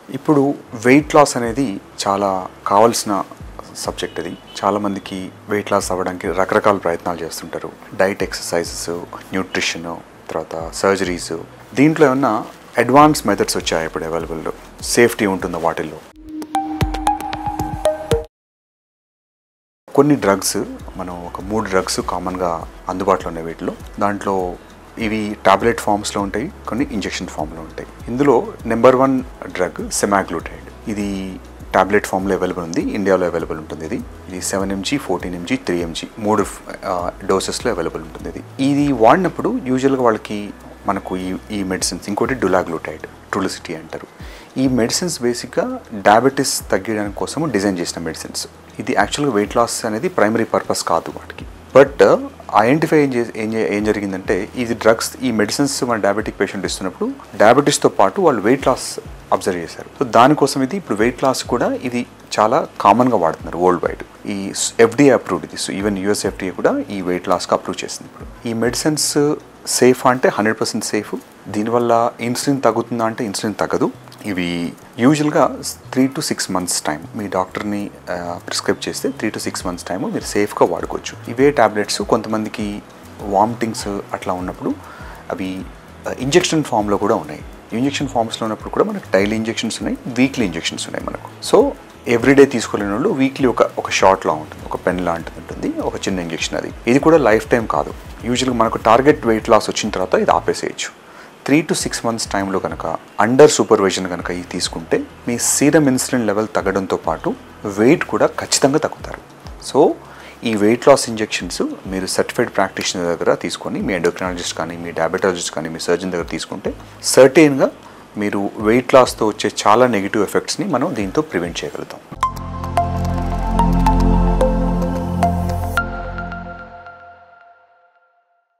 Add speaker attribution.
Speaker 1: ఇప్పుడు wait loss అనేది చాలా కావాల్సిన సబ్జెక్ట్ అది చాలామందికి వెయిట్ లాస్ అవ్వడానికి రకరకాల ప్రయత్నాలు చేస్తుంటారు డైట్ ఎక్సర్సైజెస్ న్యూట్రిషన్ తర్వాత సర్జరీస్ దీంట్లో ఏమన్నా అడ్వాన్స్ మెథడ్స్ వచ్చాయి ఇప్పుడు అవైలబుల్లో సేఫ్టీ ఉంటుందా వాటిల్లో కొన్ని డ్రగ్స్ మనం ఒక మూడు డ్రగ్స్ కామన్గా అందుబాటులో ఉన్నాయి వీటిలో దాంట్లో ఇవి టాబ్లెట్ ఫామ్స్లో ఉంటాయి కొన్ని ఇంజెక్షన్ ఫామ్లో ఉంటాయి ఇందులో నెంబర్ వన్ డ్రగ్ సెమాగ్లూటైడ్ ఇది టాబ్లెట్ ఫామ్లో అవైలబుల్ ఉంది ఇండియాలో అవైలబుల్ ఉంటుంది ఇది ఇది seven mg fourteen mg three mg మూడు డోసెస్లో అవైలబుల్ ఉంటుంది ఇది ఇది వాడినప్పుడు యూజువల్గా వాళ్ళకి మనకు ఈ ఈ మెడిసిన్స్ ఇంకోటి డులాగ్లూటైడ్ ట్రులిసిటీ అంటారు ఈ మెడిసిన్స్ బేసిక్గా డయాబెటీస్ తగ్గించడానికి కోసం డిజైన్ చేసిన మెడిసిన్స్ ఇది యాక్చువల్గా వెయిట్ లాస్ అనేది ప్రైమరీ పర్పస్ కాదు వాటికి బట్ ఐడెంటిఫై ఏం చే ఏం చే- ఏం జరిగిందంటే ఇది డ్రగ్స్ ఈ మెడిసిన్స్ మన డయాబెటిక్ పేషెంట్ ఇస్తున్నప్పుడు డయాబెటీస్తో పాటు వాళ్ళు వెయిట్ లాస్ అబ్జర్వ్ చేశారు సో దానికోసం ఇది ఇప్పుడు వెయిట్ లాస్ కూడా ఇది చాలా కామన్గా వాడుతున్నారు వరల్డ్ వైడ్ ఈ ఎఫ్డిఏ అప్రూవ్డ్ ఇది సో ఈవెన్ యూఎస్ ఎఫ్డిఏ కూడా ఈ వెయిట్ లాస్కి అప్రూవ్ చేసింది ఇప్పుడు ఈ మెడిసిన్స్ సేఫ్ అంటే హండ్రెడ్ పర్సెంట్ సేఫ్ దీనివల్ల ఇన్సులిన్ తగ్గుతుందా అంటే ఇన్సులిన్ తగ్గదు ఇవి యూజువల్గా three to six months time మీ డాక్టర్ని ప్రిస్క్రైబ్ చేస్తే three to six months time మీరు సేఫ్గా వాడుకోవచ్చు ఇవే టాబ్లెట్స్ కొంతమందికి వామిటింగ్స్ అట్లా ఉన్నప్పుడు అవి ఇంజెక్షన్ ఫామ్లో కూడా ఉన్నాయి ఇంజెక్షన్ ఫామ్స్లో ఉన్నప్పుడు కూడా మనకు డైలీ ఇంజెక్షన్స్ ఉన్నాయి వీక్లీ ఇంజెక్షన్స్ ఉన్నాయి మనకు సో ఎవ్రీడే తీసుకోలేని వాళ్ళు వీక్లీ ఒక ఒక షార్ట్ లా ఉంటుంది ఒక పెన్ లాంటిది ఉంటుంది ఒక చిన్న ఇంజెక్షన్ అది ఇది కూడా లైఫ్ టైం కాదు యూజువల్గా మనకు టార్గెట్ వెయిట్ లాస్ వచ్చిన తర్వాత ఇది ఆపేసేయచ్చు త్రీ టు సిక్స్ మంత్స్ టైంలో కనుక అండర్ సూపర్విజన్ కనుక ఇది తీసుకుంటే మీ సీరం ఇన్సులిన్ లెవెల్ తగ్గడంతో పాటు వెయిట్ కూడా ఖచ్చితంగా తగ్గుతారు సో ఈ వెయిట్ లాస్ ఇంజెక్షన్స్ మీరు సర్టిఫైడ్ ప్రాక్టీషనర్ దగ్గర తీసుకొని మీ ఎండోక్రినాలజిస్ట్ కానీ మీ డయాబెటాలజిస్ట్ కానీ మీ సర్జన్ దగ్గర తీసుకుంటే సర్టెన్గా మీరు వెయిట్ లాస్తో వచ్చే చాలా నెగిటివ్ ఎఫెక్ట్స్ని మనం దీంతో ప్రివెంట్ చేయగలుగుతాం